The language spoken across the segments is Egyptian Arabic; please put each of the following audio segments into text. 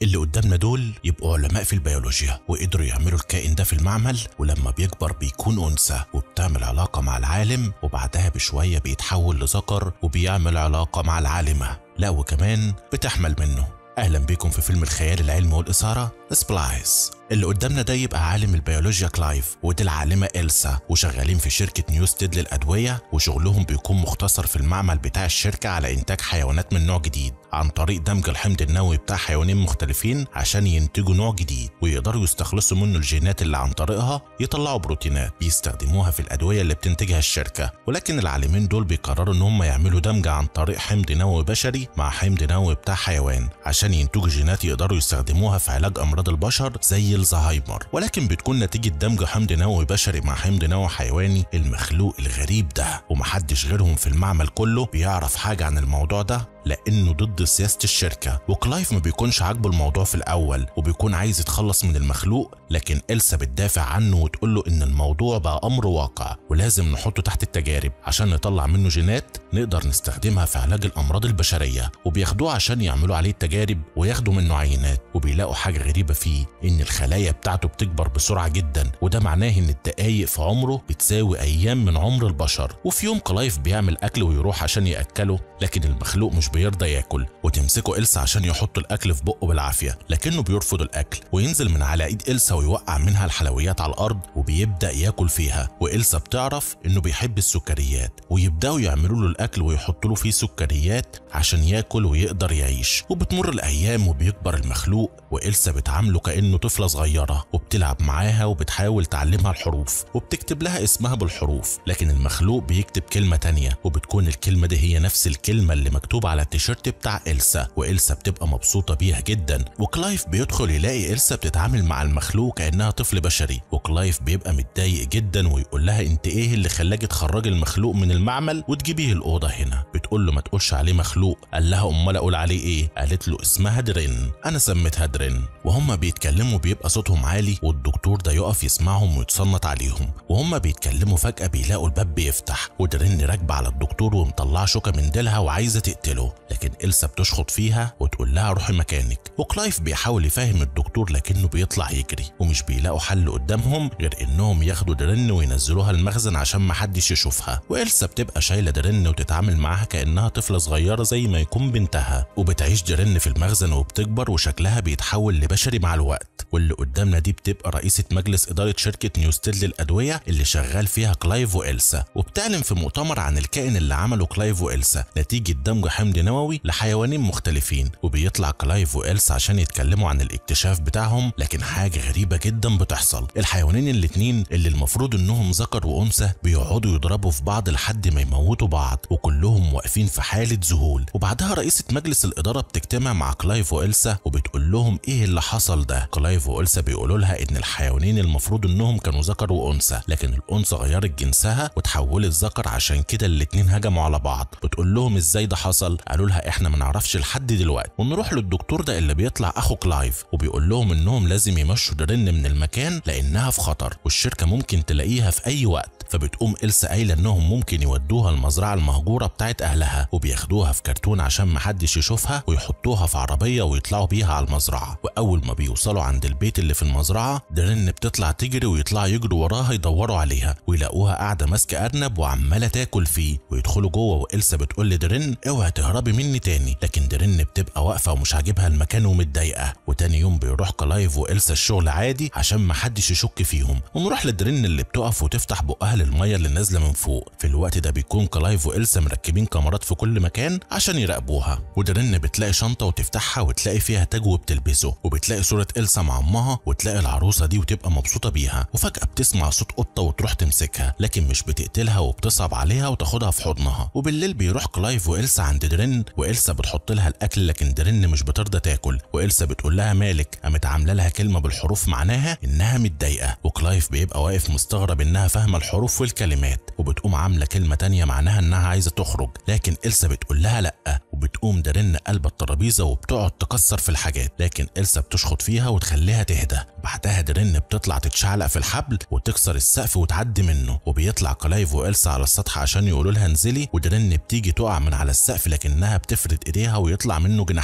اللي قدامنا دول يبقوا علماء في البيولوجيا وقدروا يعملوا الكائن ده في المعمل ولما بيكبر بيكون أنثى وبتعمل علاقة مع العالم وبعدها بشوية بيتحول لذكر وبيعمل علاقة مع العالمة لا وكمان بتحمل منه أهلا بيكم في فيلم الخيال العلمي والإثارة سبلايس اللي قدامنا ده يبقى عالم البيولوجيا كلايف ودي العالمة إلسا وشغالين في شركة نيوستيد للأدوية وشغلهم بيكون مختصر في المعمل بتاع الشركة على إنتاج حيوانات من نوع جديد عن طريق دمج الحمض النووي بتاع حيوانين مختلفين عشان ينتجوا نوع جديد ويقدروا يستخلصوا منه الجينات اللي عن طريقها يطلعوا بروتينات بيستخدموها في الأدوية اللي بتنتجها الشركة ولكن العالمين دول بيقرروا إن هم يعملوا دمج عن طريق حمض نووي بشري مع حمض نووي بتاع حيوان عشان ينتجوا جينات يقدروا يستخدموها في علاج أمراض البشر زي الزهايمر ولكن بتكون نتيجة دمج حمض نووي بشري مع حمض نووي حيواني المخلوق الغريب ده ومحدش غيرهم في المعمل كله بيعرف حاجة عن الموضوع ده لانه ضد سياسه الشركه وكلايف ما بيكونش عاجبه الموضوع في الاول وبيكون عايز يتخلص من المخلوق لكن إلسا بتدافع عنه وتقول له ان الموضوع بقى امر واقع ولازم نحطه تحت التجارب عشان نطلع منه جينات نقدر نستخدمها في علاج الامراض البشريه وبياخدوه عشان يعملوا عليه التجارب وياخدوا منه عينات وبيلاقوا حاجه غريبه فيه ان الخلايا بتاعته بتكبر بسرعه جدا وده معناه ان الدقايق في عمره بتساوي ايام من عمر البشر وفي يوم كلايف بيعمل اكل ويروح عشان ياكله لكن المخلوق مش بيرضى ياكل وتمسكه إلسا عشان يحط الأكل في بقه بالعافية لكنه بيرفض الأكل وينزل من على إيد إلسا ويوقع منها الحلويات على الأرض وبيبدأ ياكل فيها وإلسا بتعرف إنه بيحب السكريات ويبدأوا يعملوا له الأكل ويحطوا له فيه سكريات عشان ياكل ويقدر يعيش وبتمر الأيام وبيكبر المخلوق وإلسا بتعامله كأنه طفلة صغيرة وبتلعب معاها وبتحاول تعلمها الحروف وبتكتب لها اسمها بالحروف لكن المخلوق بيكتب كلمة تانية وبتكون الكلمة دي هي نفس الكلمة اللي مكتوبة على التيشيرت بتاع إلسا وإلسا بتبقى مبسوطة بيها جدا وكلايف بيدخل يلاقي إلسا بتتعامل مع المخلوق كأنها طفل بشري وكلايف بيبقى متضايق جدا ويقول لها انت ايه اللي خلاكي تخرجي المخلوق من المعمل وتجيبيه الأوضة هنا بتقول له ما تقولش عليه مخلوق قال لها امال اقول عليه ايه قالت له اسمها درين انا سميتها درين وهما بيتكلموا بيبقى صوتهم عالي والدكتور ده يقف يسمعهم ويتصنت عليهم وهما بيتكلموا فجأة بيلاقوا الباب بيفتح ودرين راكبة على الدكتور ومطلعة شوكة من ديلها وعايزة تقتله لكن إلسا بتشخط فيها وتقول لها روحي مكانك وكلايف بيحاول يفهم الدكتور لكنه بيطلع يجري ومش بيلاقوا حل قدامهم غير انهم ياخدوا درن وينزلوها المخزن عشان محدش يشوفها وإلسا بتبقى شايلة درن وتتعامل معاها كأنها طفلة صغيرة زي ما يكون بنتها وبتعيش درن في المخزن وبتكبر وشكلها بيتحول لبشري مع الوقت واللي قدامنا دي بتبقى رئيسة مجلس إدارة شركة نيوستيل للأدوية اللي شغال فيها كلايف وإلسا وبتعلن في مؤتمر عن الكائن اللي عمله كلايف وإلسا نتيجة دمج حمض نووي لحيوانين مختلفين وبيطلع كلايف وإلسا عشان يتكلموا عن الاكتشاف بتاعهم لكن حاجة غريبة جدا بتحصل الحيوانين الاتنين اللي المفروض انهم ذكر وأنثى بيقعدوا يضربوا في بعض لحد ما يموتوا بعض وكلهم واقفين في حالة ذهول وبعدها رئيسة مجلس الإدارة بتجتمع مع كلايف وإلسا وبتقول لهم إيه اللي حصل ده كلايف وإلسا بيقولوا لها إن الحيوانين المفروض إنهم كانوا ذكر وأنثى لكن الأنثى غيرت جنسها وتحولت ذكر عشان كده الاتنين هجموا على بعض بتقول لهم إزاي ده حصل قالوا لها إحنا ما نعرفش لحد دلوقتي ونروح للدكتور ده اللي بيطلع أخو كلايف وبيقول لهم إنهم لازم يمشوا درن من المكان لأنها في خطر والشركة ممكن تلاقيها في أي وقت فبتقوم إلسا قايلة إنهم ممكن يودوها المزرعة المهجورة بتاعت أهلها وبياخدوها في كرتون عشان محدش يشوفها ويحطوها في عربية ويطلعوا بيها على المزرعة وأول ما بيوصلوا عند البيت اللي في المزرعة درن بتطلع تجري ويطلعوا يجروا وراها يدوروا عليها ويلاقوها قاعدة ماسكة أرنب وعمالة تاكل فيه ويدخلوا جوه وإلسا بتقول لدرن اوعي تهربي مني تاني لكن درن بتبقى واقفة ومش عاجبها المكان ومتضايقة وتاني يوم بيروح كلايف وإلسا الشغل عادي عشان محدش يشك فيهم ونروح لدرن اللي بتقف وتفتح بقها للمية اللي نازلة من فوق في الوقت ده بيكون كلايف وإلسا مركبين كاميرات في كل مكان عشان يراقبوها ودرن بتلاقي شنطة وتفتحها وتلاقي فيها تاج وبتلبسه وبتلاقي صورة إلسا مع أمها وتلاقي العروسة دي وتبقى مبسوطة بيها وفجأة بتسمع صوت قطة وتروح تمسكها لكن مش بتقتلها وبتصعب عليها وتاخدها في حضنها وبالليل بيروح كلايف وإلسا عند درن وإلسا بتحط لها الأكل لكن درن مش بترضى تاكل وإلسا بتقول لها مالك قامت عاملة لها كلمة بالحروف معناها إنها متضايقة وكلايف بيبقى واقف مستغرب إنها فاهمة الحروف والكلمات وبتقوم عاملة كلمة تانية معناها إنها عايزة تخرج لكن إلسا بتقول لها لأ وبتقوم درن قلب الترابيزة وبتقعد تكسر في الحاجات لكن إلسا بتشخط فيها وتخليها تهدى بعدها درن بتطلع تتشعلق في الحبل وتكسر السقف وتعدي منه وبيطلع كلايف وإلسا على السطح عشان يقولوا لها انزلي ودرن بتيجي تقع من على السقف لكنها بتفرد ايديها ويطلع منه جناحات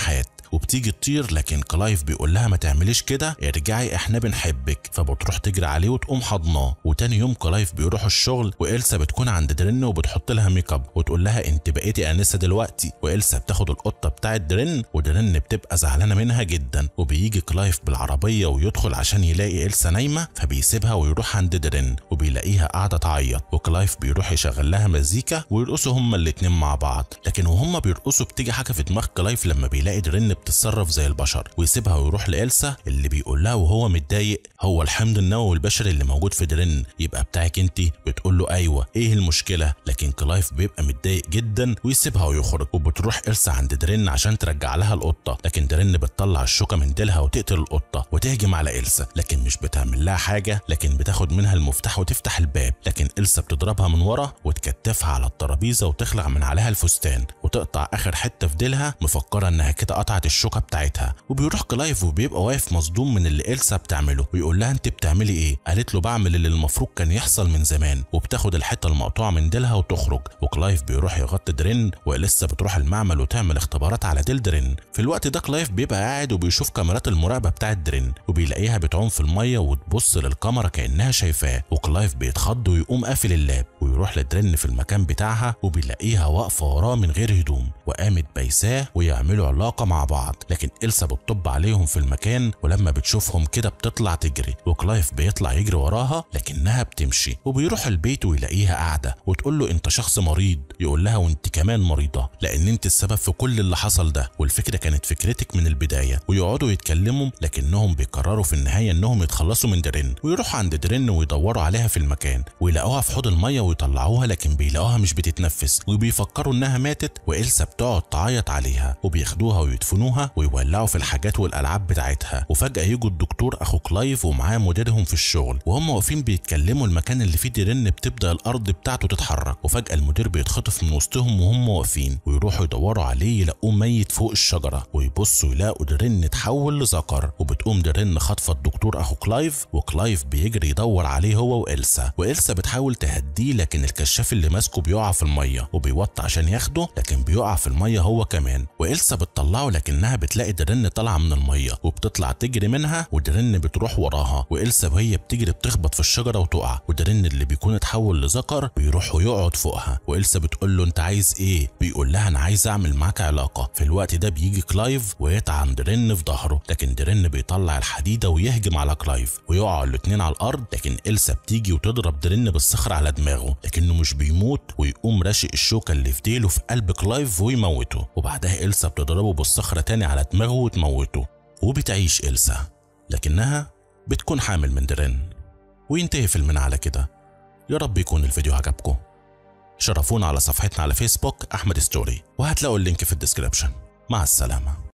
وبتيجي تطير لكن كلايف بيقول لها ما تعمليش كده ارجعي احنا بنحبك فبتروح تجري عليه وتقوم حضناه وتاني يوم كلايف بيروح الشغل وإلسا بتكون عند درين وبتحط لها ميك اب وتقول لها انت بقيتي انسه دلوقتي وإلسا بتاخد القطه بتاعت درين ودرين بتبقى زعلانه منها جدا وبيجي كلايف بالعربيه ويدخل عشان يلاقي إلسا نايمه فبيسيبها ويروح عند درين وبيلاقيها قاعده تعيط وكلايف بيروح يشغل لها مزيكا ويرقصوا هما الاتنين مع بعض لكن وهما بيرقصوا بتيجي حاجه في دماغ كلايف لما بيلاقي درين بتتصرف زي البشر ويسيبها ويروح لإلسا اللي بيقول لها وهو متضايق هو الحمض النووي البشري اللي موجود في درين يبقى بتاعك انت بتقول له ايوه ايه المشكله لكن كلايف بيبقى متضايق جدا ويسيبها ويخرج وبتروح إلسا عند درين عشان ترجع لها القطه لكن درين بتطلع الشوكه من ديلها وتقتل القطه وتهجم على إلسا لكن مش بتعمل لها حاجه لكن بتاخد منها المفتاح وتفتح الباب لكن إلسا بتضربها من ورا وتكتفها على الترابيزه وتخلع من عليها الفستان وتقطع اخر حته في ديلها مفكره انها كده قطعت الشوكه بتاعتها وبيروح كلايف وبيبقى واقف مصدوم من اللي إلسا بتعمله ويقول لها انت بتعملي ايه قالت له بعمل اللي المفروض كان يحصل من زمان وبتاخد الحته المقطوعه من ديلها وتخرج وكلايف بيروح يغطي درين ولسه بتروح المعمل وتعمل اختبارات على ديل درين في الوقت ده كلايف بيبقى قاعد وبيشوف كاميرات المراقبه بتاعت درين وبيلاقيها بتعوم في الميه وتبص للكاميرا كانها شايفاه وكلايف بيتخض ويقوم قافل اللاب ويروح لدرين في المكان بتاعها وبيلاقيها واقفه وراه من غير هدوم وقامت بايساه ويعملوا علاقه مع بعض لكن إلسا بتطب عليهم في المكان ولما بتشوفهم كده بتطلع تجري وكلايف بيطلع يجري وراها لكنها بتمشي وبيروح البيت ويلاقيها قاعده وتقول له انت شخص مريض يقول لها وانت كمان مريضه لان انت السبب في كل اللي حصل ده والفكره كانت فكرتك من البدايه ويقعدوا يتكلموا لكنهم بيقرروا في النهايه انهم يتخلصوا من درين ويروحوا عند درين ويدوروا عليها في المكان ويلاقوها في حوض الميه ويطلعوها لكن بيلاقوها مش بتتنفس وبيفكروا انها ماتت وإلسا بتقعد تعيط عليها وبياخدوها ويدفنوها ويولعوا في الحاجات والالعاب بتاعتها وفجاه يجوا الدكتور اخو كلايف ومعاه مديرهم في الشغل وهم واقفين بيتكلموا المكان اللي فيه درين بتبدا الارض بتاعته تتحرك وفجاه المدير بيتخطف من وسطهم وهم واقفين ويروحوا يدوروا عليه يلاقوه ميت فوق الشجره ويبصوا يلاقوا درين اتحول لذكر وبتقوم درين خاطفه الدكتور اخو كلايف وكلايف بيجري يدور عليه هو وإلسا وإلسا بتحاول تهديه لكن الكشاف اللي ماسكه بيقع في الميه وبيوطي عشان ياخده لكن بيقع في الميه هو كمان وإلسا بتطلعه لكنها بتلاقي درين طالعه من الميه وبتطلع تجري منها ودرين بتروح وراها وإلسا وهي بتجري بتخبط في الشجره وتقع ودرين اللي بيكون اتحول لذكر بيروح ويقعد فوقها وإلسا بتقول له انت عايز ايه بيقول لها انا عايز اعمل معاك علاقه في الوقت ده بيجي كلايف ويطعن درين في ظهره لكن درين بيطلع الحديده ويهجم على كلايف ويقعوا الاتنين على الارض لكن إلسا بتيجي وتضرب درين بالصخر على دماغه لكنه مش بيموت ويقوم راشق الشوكه اللي في ديله في قلب كلايف ويموته وبعدها إلسا بتضربه بالصخره تاني على دماغه وتموته وبتعيش إلسا لكنها بتكون حامل من درين وينتهي فيلمنا على كده يا رب يكون الفيديو عجبكم شرفونا على صفحتنا على فيسبوك أحمد ستوري وهتلاقوا اللينك في الديسكريبشن مع السلامة